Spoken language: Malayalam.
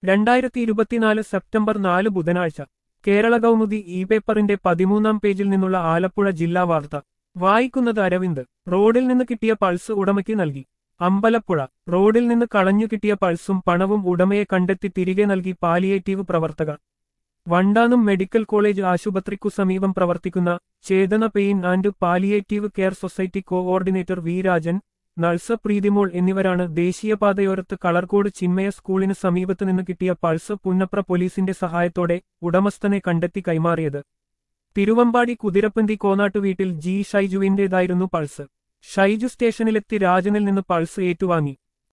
രണ്ടായിരത്തി ഇരുപത്തിനാല് സെപ്റ്റംബർ നാല് ബുധനാഴ്ച കേരള കൗമുദി ഇ പേപ്പറിന്റെ പതിമൂന്നാം പേജിൽ നിന്നുള്ള ആലപ്പുഴ ജില്ലാ വാർത്ത വായിക്കുന്നത് അരവിന്ദ് റോഡിൽ നിന്ന് കിട്ടിയ പൾസ് ഉടമയ്ക്ക് നൽകി അമ്പലപ്പുഴ റോഡിൽ നിന്ന് കളഞ്ഞു കിട്ടിയ പൾസും പണവും ഉടമയെ കണ്ടെത്തി തിരികെ നൽകി പാലിയേറ്റീവ് പ്രവർത്തകർ വണ്ടാനം മെഡിക്കൽ കോളേജ് ആശുപത്രിക്കു സമീപം പ്രവർത്തിക്കുന്ന Chetana pain and palliative care society coordinator V Rajan nurse Preethimol എന്നിവരാണ് ദേശീയപാതയോരത്ത് കളർകോട് ചിന്മയ സ്കൂളിന് സമീപത്ത് നിന്ന് കിട്ടിയ പൾസ് പുന്നപ്ര പോലീസിന്റെ സഹായത്തോടെ ഉടമസ്ഥനെ കണ്ടെത്തി കൈമാറിയത് തിരുവമ്പാടി കുതിരപ്പന്തി കോനാട്ടു വീട്ടിൽ ജി ഷൈജുവിന്റേതായിരുന്നു പൾസ് ഷൈജു സ്റ്റേഷനിലെത്തി രാജനിൽ നിന്ന് പൾസ് ഏറ്റുവാങ്ങി